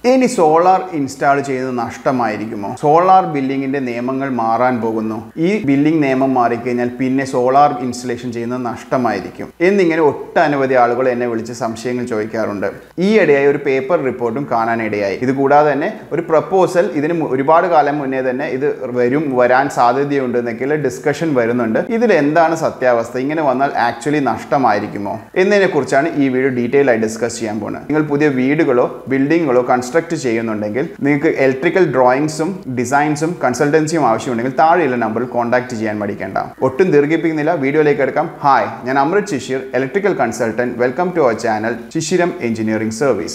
ഇനി solar install ചെയ്യുന്നത് നഷ്ടമായിരിക്കുമോ solar ബില്ലിങ്ങിന്റെ നിയമങ്ങൾ മാറാൻ പോകുന്നു ഈ ബില്ലിംഗ് നിയമം മാറിക്കഴിഞ്ഞാൽ പിന്നെ സോളാർ ഇൻസ്റ്റലേഷൻ ചെയ്യുന്നത് നഷ്ടമായിരിക്കും എന്നിങ്ങനെ ഒട്ടനവധി ആളുകൾ എന്നെ വിളിച്ച് സംശയങ്ങൾ ചോദിക്കാറുണ്ട് ഈ ഇടയായി ഒരു പേപ്പർ റിപ്പോർട്ടും കാണാനിടയായി ഇത് കൂടാതെ തന്നെ ഒരു പ്രപ്പോസൽ ഇതിന് മു- ഒരുപാട് കാലം മുന്നേ തന്നെ ഇത് വരും വരാൻ സാധ്യതയുണ്ട് എന്നൊക്കെയുള്ള ഡിസ്കഷൻ വരുന്നുണ്ട് ഇതിൽ എന്താണ് സത്യാവസ്ഥ ഇങ്ങനെ വന്നാൽ ആക്ച്വലി നഷ്ടമായിരിക്കുമോ എന്നതിനെ കുറിച്ചാണ് ഈ വീഡിയോ ഡീറ്റെയിൽ ആയി ഡിസ്കസ് ചെയ്യാൻ പോകുന്നത് നിങ്ങൾ പുതിയ വീടുകളോ ബിൽഡിങ്ങുകളോ കൺസ്ട്രക്ട് ചെയ്യുന്നുണ്ടെങ്കിൽ നിങ്ങൾക്ക് ഇലക്ട്രിക്കൽ ഡ്രോയിങ്സും ഡിസൈൻസും കൺസൾട്ടൻസിയും ആവശ്യമുണ്ടെങ്കിൽ താഴെയുള്ള നമ്പറിൽ കോൺടാക്ട് ചെയ്യാൻ മടിക്കേണ്ട ഒട്ടും ദീർഘിപ്പിക്കുന്നില്ല വീഡിയോയിലേക്ക് എടുക്കാം ഹായ് ഞാൻ Amrith Shishir electrical consultant welcome to our channel Shishiram engineering service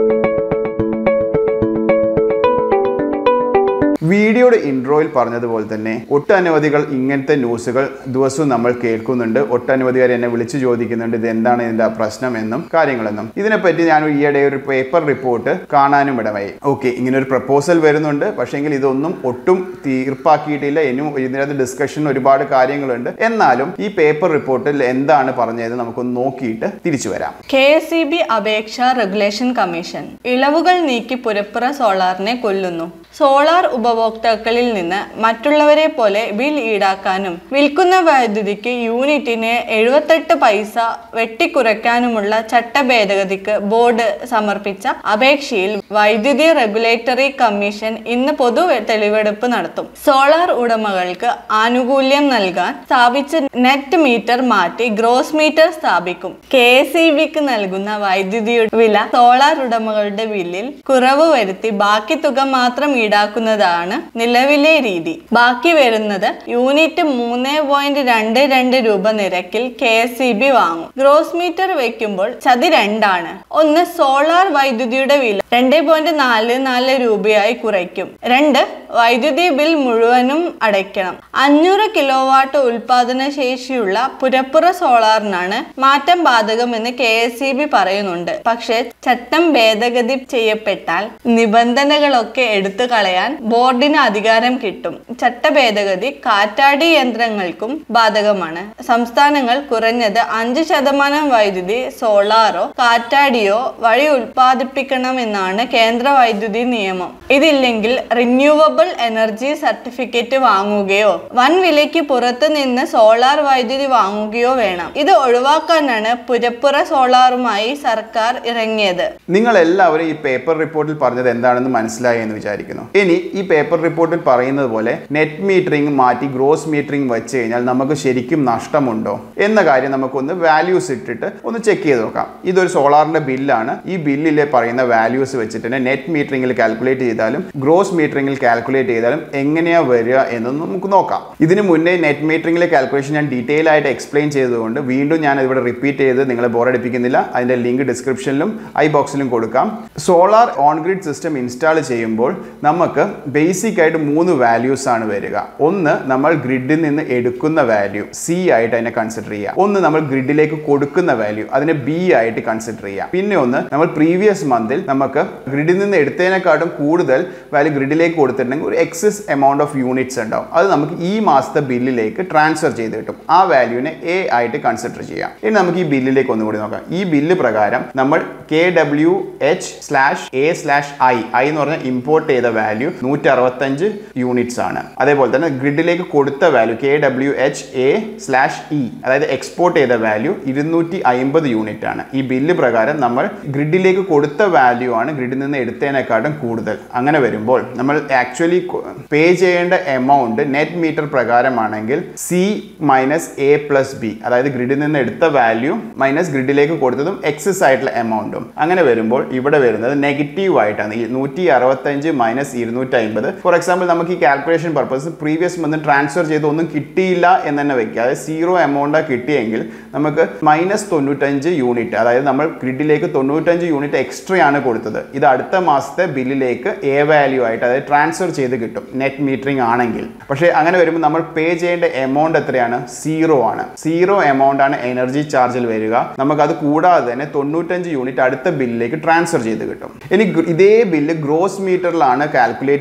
വീഡിയോയുടെ ഇൻട്രോയിൽ പറഞ്ഞതുപോലെ തന്നെ ഒട്ടനവധികൾ ഇങ്ങനത്തെ ന്യൂസുകൾ ദിവസവും നമ്മൾ കേൾക്കുന്നുണ്ട് ഒട്ടനവധികാർ എന്നെ വിളിച്ചു ചോദിക്കുന്നുണ്ട് ഇത് എന്താണ് ഇതിന്റെ പ്രശ്നം എന്നും കാര്യങ്ങളെന്നും ഇതിനെപ്പറ്റി ഞാൻ ഈയിടെ ഒരു പേപ്പർ റിപ്പോർട്ട് കാണാനും ഇടമായി ഓക്കെ ഇങ്ങനെ ഒരു പ്രപ്പോസൽ വരുന്നുണ്ട് പക്ഷേങ്കിൽ ഇതൊന്നും ഒട്ടും തീർപ്പാക്കിയിട്ടില്ല ഇനിയും ഇതിനകത്ത് ഡിസ്കഷൻ ഒരുപാട് കാര്യങ്ങളുണ്ട് എന്നാലും ഈ പേപ്പർ റിപ്പോർട്ടിൽ എന്താണ് പറഞ്ഞത് നമുക്കൊന്ന് നോക്കിയിട്ട് തിരിച്ചു വരാം കെ എസ് ഇ ബി അപേക്ഷ റെഗുലേഷൻ കമ്മീഷൻ ഇളവുകൾ നീക്കി പുരപ്പുറ സോളാറിനെ കൊല്ലുന്നു സോളാർ ഉപഭോക്താക്കളിൽ നിന്ന് മറ്റുള്ളവരെ പോലെ ബിൽ ഈടാക്കാനും വിൽക്കുന്ന വൈദ്യുതിക്ക് യൂണിറ്റിന് എഴുപത്തെട്ട് പൈസ വെട്ടിക്കുറയ്ക്കാനുമുള്ള ചട്ട ഭേദഗതിക്ക് ബോർഡ് സമർപ്പിച്ച അപേക്ഷയിൽ വൈദ്യുതി റെഗുലേറ്ററി കമ്മീഷൻ ഇന്ന് പൊതു തെളിവെടുപ്പ് നടത്തും സോളാർ ഉടമകൾക്ക് ആനുകൂല്യം നൽകാൻ സ്ഥാപിച്ച നെറ്റ് മീറ്റർ മാറ്റി ഗ്രോസ് മീറ്റർ സ്ഥാപിക്കും കെ എസ് ഇ ബിക്ക് നൽകുന്ന വൈദ്യുതിയുടെ വില സോളാർ ഉടമകളുടെ ബില്ലിൽ കുറവ് വരുത്തി ബാക്കി തുക മാത്രം ഈടാക്കുന്നതാണ് നിലവിലെ രീതി ബാക്കി വരുന്നത് യൂണിറ്റ് മൂന്ന് പോയിന്റ് രണ്ട് രണ്ട് രൂപ നിരക്കിൽ കെ എസ് ഇ ബി വാങ്ങും ഗ്രോസ് മീറ്റർ വെക്കുമ്പോൾ ചതി രണ്ടാണ് ഒന്ന് സോളാർ വൈദ്യുതിയുടെ വില രണ്ട് പോയിന്റ് നാല് നാല് രൂപയായി കുറയ്ക്കും രണ്ട് വൈദ്യുതി ബിൽ മുഴുവനും അടയ്ക്കണം അഞ്ഞൂറ് കിലോ വാട്ട് ഉൽപാദന ശേഷിയുള്ള പുരപ്പുറ സോളാറിനാണ് മാറ്റം ബാധകമെന്ന് കെ എസ് ഇ ബി പറയുന്നുണ്ട് പക്ഷേ ചട്ടം ഭേദഗതി ചെയ്യപ്പെട്ടാൽ നിബന്ധനകളൊക്കെ എടുത്തു കളയാൻ ബോർഡിന് അധികാരം കിട്ടും ചട്ട ഭേദഗതി കാറ്റാടി യന്ത്രങ്ങൾക്കും ബാധകമാണ് സംസ്ഥാനങ്ങൾ കുറഞ്ഞത് അഞ്ച് ശതമാനം വൈദ്യുതി സോളാറോ കാറ്റാടിയോ വഴി ഉൽപ്പാദിപ്പിക്കണമെന്നാണ് കേന്ദ്ര വൈദ്യുതി നിയമം ഇതില്ലെങ്കിൽ റിന്യൂവബിൾ എനർജി സർട്ടിഫിക്കറ്റ് വാങ്ങുകയോ വൻ വിലയ്ക്ക് പുറത്തു നിന്ന് സോളാർ വൈദ്യുതി വാങ്ങുകയോ വേണം ഇത് ഒഴിവാക്കാനാണ് പുരപ്പുറ സോളാറുമായി സർക്കാർ ഇറങ്ങിയത് നിങ്ങൾ എല്ലാവരും ഈ പേപ്പർ റിപ്പോർട്ടിൽ പറഞ്ഞത് എന്താണെന്ന് മനസ്സിലായി എന്ന് വിചാരിക്കുന്നു ഇനി ഈ പേപ്പർ റിപ്പോർട്ടിൽ പറയുന്നത് പോലെ നെറ്റ് മീറ്ററിംഗ് മാറ്റി ഗ്രോസ് മീറ്ററിംഗ് വെച്ച് കഴിഞ്ഞാൽ നമുക്ക് ശരിക്കും നഷ്ടമുണ്ടോ എന്ന കാര്യം നമുക്കൊന്ന് വാല്യൂസ് ഇട്ടിട്ട് ഒന്ന് ചെക്ക് ചെയ്ത് നോക്കാം ഇതൊരു സോളാറിന്റെ ബില്ലാണ് ഈ ബില്ലിലെ പറയുന്ന വാല്യൂസ് വെച്ചിട്ട് തന്നെ നെറ്റ് മീറ്ററിംഗിൽ കാൽക്കുലേറ്റ് ചെയ്താലും ഗ്രോസ് മീറ്ററിംഗിൽ കാൽക്കുലേറ്റ് ചെയ്താലും എങ്ങനെയാ വരിക എന്നൊന്ന് നമുക്ക് നോക്കാം ഇതിന് മുന്നേ നെറ്റ് മീറ്ററിംഗിലെ കാൽക്കുലേഷൻ ഞാൻ ഡീറ്റെയിൽ ആയിട്ട് എക്സ്പ്ലെയിൻ ചെയ്തതുകൊണ്ട് വീണ്ടും ഞാൻ ഇവിടെ റിപ്പീറ്റ് ചെയ്ത് നിങ്ങളെ ബോറടിപ്പിക്കുന്നില്ല അതിന്റെ ലിങ്ക് ഡിസ്ക്രിപ്ഷനിലും ഐ ബോക്സിലും കൊടുക്കാം solar on grid system install ചെയ്യുമ്പോൾ നമുക്ക് ബേസിക് ആയിട്ട് മൂന്ന് വാല്യൂസ് ആണ് വരിക ഒന്ന് നമ്മൾ ഗ്രിഡിൽ നിന്ന് എടുക്കുന്ന വാല്യൂ സി ആയിട്ട് അതിനെ കൺസിഡർ ചെയ്യുക ഒന്ന് നമ്മൾ ഗ്രിഡിലേക്ക് കൊടുക്കുന്ന വാല്യൂ അതിനെ ബി ആയിട്ട് കൺസിഡർ ചെയ്യുക പിന്നെ ഒന്ന് നമ്മൾ പ്രീവിയസ് മന്തിൽ നമുക്ക് ഗ്രിഡിൽ നിന്ന് എടുത്തതിനെക്കാട്ടും കൂടുതൽ വാല്യൂ ഗ്രിഡിലേക്ക് കൊടുത്തിട്ടുണ്ടെങ്കിൽ ഒരു എക്സസ് എമൗണ്ട് ഓഫ് യൂണിറ്റ്സ് ഉണ്ടാവും അത് നമുക്ക് ഈ മാസത്തെ ബില്ലിലേക്ക് ട്രാൻസ്ഫർ ചെയ്ത് കിട്ടും ആ വാല്യൂവിനെ എ ആയിട്ട് കൺസിഡർ ചെയ്യാം ഇനി നമുക്ക് ഈ ബില്ലിലേക്ക് ഒന്നുകൂടി നോക്കാം ഈ ബില്ല് പ്രകാരം നമ്മൾ K W H slash A slash I I എന്ന് പറഞ്ഞാൽ ഇമ്പോർട്ട് ചെയ്ത വാല്യൂ നൂറ്റി അറുപത്തഞ്ച് യൂണിറ്റ്സ് ആണ് അതേപോലെ തന്നെ ഗ്രിഡിലേക്ക് കൊടുത്ത value K W H A slash E അതായത് എക്സ്പോർട്ട് ചെയ്ത വാല്യൂ ഇരുന്നൂറ്റി അമ്പത് യൂണിറ്റ് ആണ് ഈ ബില്ല് പ്രകാരം നമ്മൾ ഗ്രിഡിലേക്ക് കൊടുത്ത വാല്യൂ ആണ് ഗ്രിഡിൽ നിന്ന് എടുത്തതിനെക്കാട്ടും കൂടുതൽ അങ്ങനെ വരുമ്പോൾ നമ്മൾ ആക്ച്വലി പേ ചെയ്യേണ്ട എമൗണ്ട് നെറ്റ് മീറ്റർ പ്രകാരമാണെങ്കിൽ C minus A plus B അതായത് ഗ്രിഡിൽ നിന്ന് എടുത്ത വാല്യൂ മൈനസ് ഗ്രിഡിലേക്ക് കൊടുത്തതും എക്സസ് ആയിട്ടുള്ള എമൗണ്ടും അങ്ങനെ വരുമ്പോൾ ഇവിടെ വരുന്നത് നെഗറ്റീവ് ആയിട്ടാണ് ഈ നൂറ്റി അറുപത്തഞ്ച് മൈനസ് ഇരുന്നൂറ്റി അമ്പത് ഫോർ എക്സാമ്പിൾ നമുക്ക് ഈ calculation purpose previous month transfer ചെയ്ത് ഒന്നും കിട്ടിയില്ല എന്ന് തന്നെ വെക്കുക അതായത് സീറോ എമൗണ്ട് കിട്ടിയെങ്കിൽ നമുക്ക് മൈനസ് തൊണ്ണൂറ്റഞ്ച് യൂണിറ്റ് അതായത് നമ്മൾ ഗ്രിഡിലേക്ക് തൊണ്ണൂറ്റഞ്ച് യൂണിറ്റ് എക്സ്ട്രാ ആണ് കൊടുത്തത് ഇത് അടുത്ത മാസത്തെ ബില്ലിലേക്ക് എ വാല്യൂ ആയിട്ട് അതായത് ട്രാൻസ്ഫർ ചെയ്ത് കിട്ടും നെറ്റ് മീറ്ററിംഗ് ആണെങ്കിൽ പക്ഷേ അങ്ങനെ വരുമ്പോൾ നമ്മൾ പേ ചെയ്യേണ്ട എമൗണ്ട് എത്രയാണ് സീറോ ആണ് സീറോ എമൗണ്ട് ആണ് എനർജി ചാർജിൽ വരിക നമുക്ക് അത് കൂടാതെ തന്നെ തൊണ്ണൂറ്റഞ്ച് യൂണിറ്റ് അടുത്ത ബില്ലിലേക്ക് ട്രാൻസ്ഫർ ചെയ്ത് കിട്ടും ഇനി ഗ്ര- ഇതേ ബില്ല് ഗ്രോസ് മീറ്ററിലാണ് കാൽക്കുലേറ്റ് ചെയ്യുന്നത്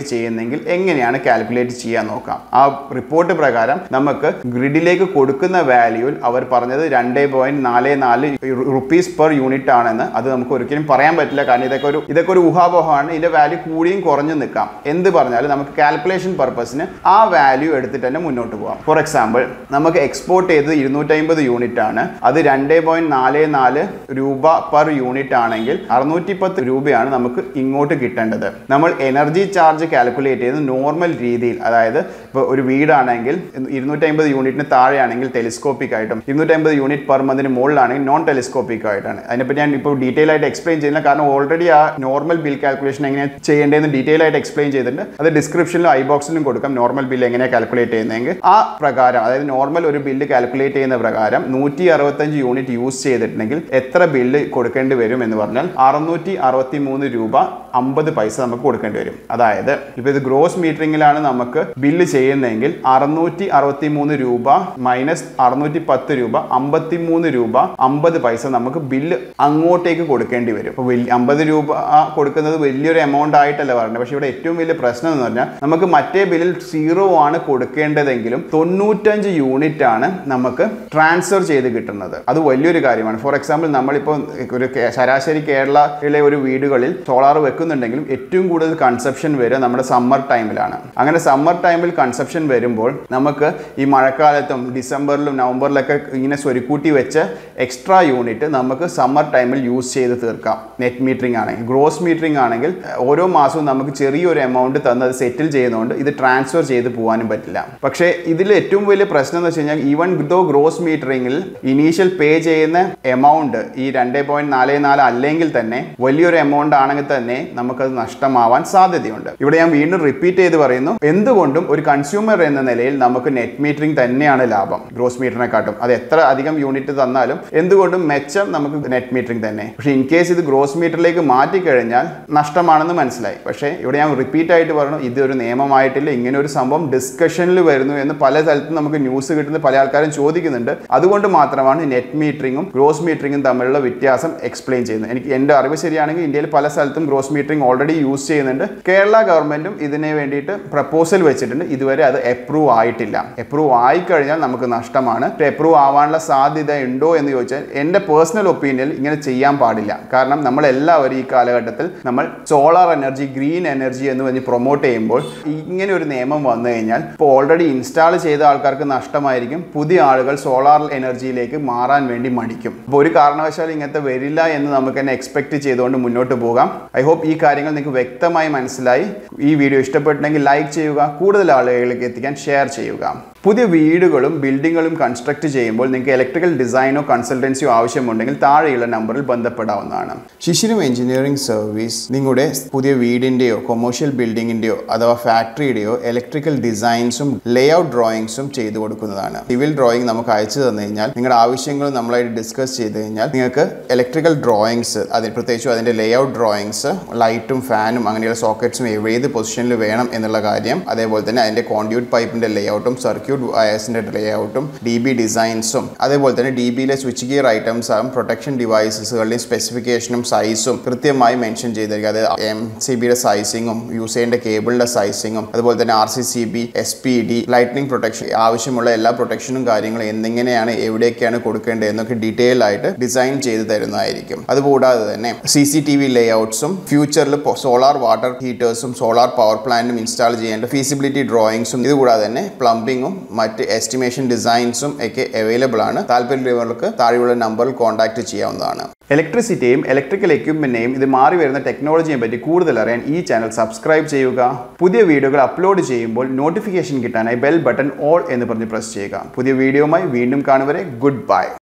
ചെയ്യുന്നെങ്കിൽ എങ്ങനെയാണ് കാൽക്കുലേറ്റ് ചെയ്യാൻ നോക്കാം ആ റിപ്പോർട്ട് പ്രകാരം നമുക്ക് ഗ്രിഡിലേക്ക് കൊടുക്കുന്ന വാല്യൂവിൽ അവർ പറഞ്ഞത് രണ്ട് പോയിന്റ് നാല് നാല് റുപ്പീസ് പെർ യൂണിറ്റ് ആണെന്ന് അത് നമുക്ക് ഒരിക്കലും പറയാൻ പറ്റില്ല കാരണം ഇതൊക്കെ ഒരു ഇതൊക്കെ ഒരു ഊഹാപോഹമാണ് ഇതിന്റെ വാല്യൂ കൂടിയും കുറഞ്ഞും നിൽക്കാം എന്ത് പറഞ്ഞാലും നമുക്ക് കാൽക്കുലേഷൻ പർപ്പസിന് ആ വാല്യൂ എടുത്തിട്ട് തന്നെ മുന്നോട്ട് പോകാം ഫോർ എക്സാമ്പിൾ നമുക്ക് എക്സ്പോർട്ട് ചെയ്തത് ഇരുന്നൂറ്റമ്പത് യൂണിറ്റ് ആണ് അത് രണ്ട് പോയിന്റ് നാല് നാല് രൂപ പെർ യൂണിറ്റ് ആണെങ്കിൽ അറുന്നൂറ്റി പത്ത് രൂപയാണ് നമുക്ക് ഇങ്ങോട്ട് കിട്ടേണ്ടത് നമ്മൾ എനർജി ചാർജ് കാൽക്കുലേറ്റ് ചെയ്ത് നോർമൽ രീതിയിൽ അതായത് ഇപ്പോൾ ഒരു വീടാണെങ്കിൽ ഇരുന്നൂറ്റമ്പത് യൂണിറ്റിന് താഴെയാണെങ്കിൽ ടെലിസ്കോപ്പിക് ആയിട്ടും ഇരുന്നൂറ്റമ്പത് യൂണിറ്റ് പെർ മന്തിന് മുകളിലാണെങ്കിൽ നോൺ ടെലിസ്കോപ്പിക് ആയിട്ടാണ് അതിനെപ്പറ്റി ഞാൻ ഇപ്പോൾ ഡീറ്റെയിൽ ആയിട്ട് എക്സ്പ്ലെയിൻ ചെയ്യുന്നില്ല കാരണം ഓൾറെഡി ആ നോർമൽ ബിൽ കാൽക്കുലേഷൻ എങ്ങനെ ചെയ്യേണ്ടതെന്ന് ഡീറ്റെയിൽ ആയിട്ട് എക്സ്പ്ലെയിൻ ചെയ്തിട്ടുണ്ട് അത് ഡിസ്ക്രിപ്ഷനിലും ഐ ബോക്സിലും കൊടുക്കാം നോർമൽ ബിൽ എങ്ങനെയാണ് കാൽക്കുലേറ്റ് ചെയ്യുന്നതെങ്കിൽ ആ പ്രകാരം അതായത് നോർമൽ ഒരു ബില്ല് കാൽക്കുലേറ്റ് ചെയ്യുന്ന പ്രകാരം നൂറ്റി അറുപത്തഞ്ച് യൂണിറ്റ് യൂസ് ചെയ്തിട്ടുണ്ടെങ്കിൽ എത്ര ബില്ല് കൊടുക്കേണ്ടി വരും എന്ന് പറഞ്ഞാൽ അറുന്നൂറ്റി അറുപത്തി മൂന്ന് രൂപ അമ്പത് പൈസ നമുക്ക് കൊടുക്കേണ്ടി വരും അതായത് ഇപ്പോൾ ഇത് ഗ്രോസ് മീറ്ററിംഗിലാണ് നമുക്ക് ബില്ല് ചെയ്യുന്നതെങ്കിൽ അറുന്നൂറ്റി അറുപത്തി മൂന്ന് രൂപ മൈനസ് അറുന്നൂറ്റി പത്ത് രൂപ അമ്പത്തി മൂന്ന് രൂപ അമ്പത് പൈസ നമുക്ക് ബില്ല് അങ്ങോട്ടേക്ക് കൊടുക്കേണ്ടി വരും അപ്പോൾ വലിയ അമ്പത് രൂപ കൊടുക്കുന്നത് വലിയൊരു എമൗണ്ട് ആയിട്ടല്ല പറയുന്നത് പക്ഷേ ഇവിടെ ഏറ്റവും വലിയ പ്രശ്നം എന്ന് പറഞ്ഞാൽ നമുക്ക് മറ്റേ ബില്ലിൽ സീറോ ആണ് കൊടുക്കേണ്ടതെങ്കിലും തൊണ്ണൂറ്റഞ്ച് യൂണിറ്റ് ആണ് നമുക്ക് ട്രാൻസ്ഫർ ചെയ്ത് കിട്ടുന്നത് അത് വലിയൊരു കാര്യമാണ് ഫോർ എക്സാമ്പിൾ നമ്മളിപ്പോൾ ഒരു കേ- ശരാശരി കേരളയിലെ ഒരു വീടുകളിൽ സോളാർ വെക്കുന്നുണ്ടെങ്കിലും ഏറ്റവും കൂടുതൽ കൺസപ്ഷൻ വരിക നമ്മുടെ സമ്മർ ടൈമിലാണ് അങ്ങനെ സമ്മർ ടൈമിൽ കൺസപ്ഷൻ വരുമ്പോൾ നമുക്ക് ഈ മഴക്കാലത്തും ഡിസംബറിലും നവംബറിലൊക്കെ ഇങ്ങനെ സ്വരുക്കൂട്ടി വെച്ച എക്സ്ട്രാ യൂണിറ്റ് നമുക്ക് സമ്മർ ടൈമിൽ യൂസ് ചെയ്ത് തീർക്കാം നെറ്റ് മീറ്ററിംഗ് ആണെങ്കിൽ ഗ്രോസ് മീറ്ററിംഗ് ആണെങ്കിൽ ഓരോ മാസവും നമുക്ക് ചെറിയൊരു എമൗണ്ട് തന്ന് അത് സെറ്റിൽ ചെയ്യുന്നതുകൊണ്ട് ഇത് ട്രാൻസ്ഫർ ചെയ്ത് പോകാനും പറ്റില്ല പക്ഷേ ഇതിൽ ഏറ്റവും വലിയ പ്രശ്നം എന്ന് വെച്ച് കഴിഞ്ഞാൽ ഈവൻ ദോ ഗ്രോസ് മീറ്ററിംഗിൽ ഇനീഷ്യൽ പേ ചെയ്യുന്ന എമൗണ്ട് ഈ രണ്ട് പോയിന്റ് നാല് നാല് അല്ലെങ്കിൽ തന്നെ വലിയൊരു എമൗണ്ട് ആണെങ്കിൽ തന്നെ നമുക്കത് നഷ്ടമാവാൻ സാധ്യതയുണ്ട് ഇവിടെ ഞാൻ വീണ്ടും റിപ്പീറ്റ് ചെയ്ത് പറയുന്നു എന്തുകൊണ്ടും ഒരു കൺസ്യൂമർ എന്ന നിലയിൽ നമുക്ക് നെറ്റ് മീറ്ററിംഗ് തന്നെയാണ് ലാഭം ഗ്രോസ് മീറ്ററിനെക്കാട്ടും അത് എത്ര അധികം യൂണിറ്റ് തന്നാലും എന്തുകൊണ്ടും മെച്ചം നമുക്ക് നെറ്റ് മീറ്ററിംഗ് തന്നെ പക്ഷേ ഇൻ കേസ് ഇത് ഗ്രോസ് മീറ്ററിലേക്ക് മാറ്റിക്കഴിഞ്ഞാൽ നഷ്ടമാണെന്ന് മനസ്സിലായി പക്ഷേ ഇവിടെ ഞാൻ റിപ്പീറ്റ് ആയിട്ട് പറഞ്ഞു ഇതൊരു നിയമമായിട്ടില്ല ഇങ്ങനെ ഒരു സംഭവം ഡിസ്കഷനിൽ വരുന്നു എന്ന് പല സ്ഥലത്തും നമുക്ക് ന്യൂസ് കിട്ടുന്ന പല ആൾക്കാരും ചോദിക്കുന്നുണ്ട് അതുകൊണ്ട് മാത്രമാണ് നെറ്റ് മീറ്ററിങ്ങും ഗ്രോസ് മീറ്ററിങ്ങും തമ്മിലുള്ള വ്യത്യാസം എക്സ്പ്ലെയിൻ ചെയ്യുന്നത് എനിക്ക് എൻ്റെ അറിവ് ശരിയാണെങ്കിൽ ഇന്ത്യയിൽ പല സ്ഥലത്തും ഗ്രോസ് മീറ്ററിംഗ് ഓൾറെഡി യൂസ് ചെയ്യുന്നുണ്ട് കേരള ഗവൺമെന്റും ഇതിനെ വേണ്ടിയിട്ട് പ്രപ്പോസൽ വെച്ചിട്ടുണ്ട് ഇതുവരെ അത് അപ്രൂവ് ആയിട്ടില്ല അപ്രൂവ് ആയി കഴിഞ്ഞാൽ നമുക്ക് നഷ്ടമാണ് അപ്രൂവ് ആവാനുള്ള സാധ്യത ഉണ്ടോ എന്ന് ചോദിച്ചാൽ എൻ്റെ പേഴ്സണൽ ഒപ്പീനിയൻ ഇങ്ങനെ ചെയ്യാൻ പാടില്ല കാരണം നമ്മൾ എല്ലാവരും ഈ കാലഘട്ടത്തിൽ നമ്മൾ സോളാർ എനർജി ഗ്രീൻ എനർജി എന്ന് പറഞ്ഞ് പ്രൊമോട്ട് ചെയ്യുമ്പോൾ ഇങ്ങനെ ഒരു നിയമം വന്നു കഴിഞ്ഞാൽ ഇപ്പോൾ ഓൾറെഡി ഇൻസ്റ്റാൾ ചെയ്ത ആൾക്കാർക്ക് നഷ്ടമായിരിക്കും പുതിയ ആളുകൾ സോളാർ എനർജിയിലേക്ക് മാറാൻ വേണ്ടി മടിക്കും അപ്പോൾ ഒരു കാരണവശാലും ഇങ്ങനത്തെ വരില്ല എന്ന് നമുക്ക് തന്നെ എക്സ്പെക്ട് ചെയ്തുകൊണ്ട് മുന്നോട്ട് പോകാം ഐ ഹോപ്പ് ഈ കാര്യങ്ങൾ നിങ്ങൾക്ക് വ്യക്തമായി മനസ്സിലായി ഈ വീഡിയോ ഇഷ്ടപ്പെട്ടിട്ടുണ്ടെങ്കിൽ ലൈക്ക് ചെയ്യുക കൂടുതൽ ആളുകളിലേക്ക് എത്തിക്കാൻ ഷെയർ ചെയ്യുക പുതിയ വീടുകളും ബിൽഡിങ്ങുകളും കൺസ്ട്രക്ട് ചെയ്യുമ്പോൾ നിങ്ങൾക്ക് ഇലക്ട്രിക്കൽ ഡിസൈനോ കൺസൾട്ടൻസിയോ ആവശ്യമുണ്ടെങ്കിൽ താഴെയുള്ള നമ്പറിൽ ബന്ധപ്പെടാവുന്നതാണ് ശിശിരം എഞ്ചിനീയറിംഗ് സർവീസ് നിങ്ങളുടെ പുതിയ വീടിൻ്റെയോ കൊമേഴ്ഷ്യൽ ബിൽഡിങ്ങിൻ്റെയോ അഥവാ ഫാക്ടറിയുടെയോ ഇലക്ട്രിക്കൽ ഡിസൈൻസും ലേ ഔട്ട് ഡ്രോയിങ്സും ചെയ്തു കൊടുക്കുന്നതാണ് സിവിൽ ഡ്രോയിങ് നമുക്ക് അയച്ചു തന്നു കഴിഞ്ഞാൽ നിങ്ങളുടെ ആവശ്യങ്ങൾ നമ്മളായിട്ട് ഡിസ്കസ് ചെയ്ത് കഴിഞ്ഞാൽ നിങ്ങൾക്ക് ഇലക്ട്രിക്കൽ ഡ്രോയിങ്സ് അതിൽ പ്രത്യേകിച്ചും അതിൻ്റെ ലേ ഔട്ട് ഡ്രോയിങ്സ് ലൈറ്റും ഫാനും അങ്ങനെയുള്ള സോക്കറ്റ്സും ഏത് പൊസിഷനിൽ വേണം എന്നുള്ള കാര്യം അതേപോലെ തന്നെ അതിൻ്റെ കോൺഡ്യൂട്ട് പൈപ്പിൻ്റെ ലേ ഔട്ടും സർക്യൂട്ട് വയർസിൻ്റെ ലേ ഔട്ടും ഡി ബി ഡിസൈൻസും അതേപോലെ തന്നെ ഡി ബിയിലെ സ്വിച്ച് ഗിയർ ഐറ്റംസ് ആകും പ്രൊട്ടക്ഷൻ ഡിവൈസസുകളുടെയും സ്പെസിഫിക്കേഷനും സൈസും കൃത്യമായി മെൻഷൻ ചെയ്തിരിക്കുക അതായത് എം സി ബിയുടെ സൈസിങ്ങും യൂസ് ചെയ്യേണ്ട കേബിളിൻ്റെ സൈസിങ്ങും അതുപോലെ തന്നെ R C C B S P D lightning protection ആവശ്യമുള്ള എല്ലാ പ്രൊട്ടക്ഷനും കാര്യങ്ങളും എന്തെങ്ങനെയാണ് എവിടെയൊക്കെയാണ് കൊടുക്കേണ്ടത് എന്നൊക്കെ ഡീറ്റെയിൽ ആയിട്ട് ഡിസൈൻ ചെയ്ത് തരുന്നതായിരിക്കും അതുകൂടാതെ തന്നെ സി സി ടി വി ലേ ഔട്ട്സും ഫ്യൂച്ചറിൽ സോളാർ വാട്ടർ ഹീറ്റേഴ്സും സോളാർ പവർ പ്ലാന്റും ഇൻസ്റ്റാൾ ചെയ്യേണ്ട ഫീസിബിലിറ്റി ഡ്രോയിങ്സും ഇതുകൂടാതെ തന്നെ പ്ലംബിങ്ങും മറ്റ് എസ്റ്റിമേഷൻ ഡിസൈൻസും ഒക്കെ അവൈലബിൾ ആണ് താല്പര്യമുള്ളവർക്ക് താഴെയുള്ള നമ്പറിൽ കോൺടാക്ട് ചെയ്യാവുന്നതാണ് ഇലക്ട്രിസിറ്റിയും ഇലക്ട്രിക്കൽ എക്യുപ്മെന്റിനെയും ഇത് മാറി വരുന്ന ടെക്നോളജിയെ പറ്റി കൂടുതൽ അറിയാൻ ഈ ചാനൽ സബ്സ്ക്രൈബ് ചെയ്യുക പുതിയ വീഡിയോകൾ അപ്ലോഡ് ചെയ്യുമ്പോൾ നോട്ടിഫിക്കേഷൻ കിട്ടാനായി ബെൽ ബട്ടൺ ഓൾ എന്ന് പറഞ്ഞ് പ്രസ് ചെയ്യുക പുതിയ വീഡിയോയുമായി വീണ്ടും കാണുവരെ ഗുഡ് ബൈ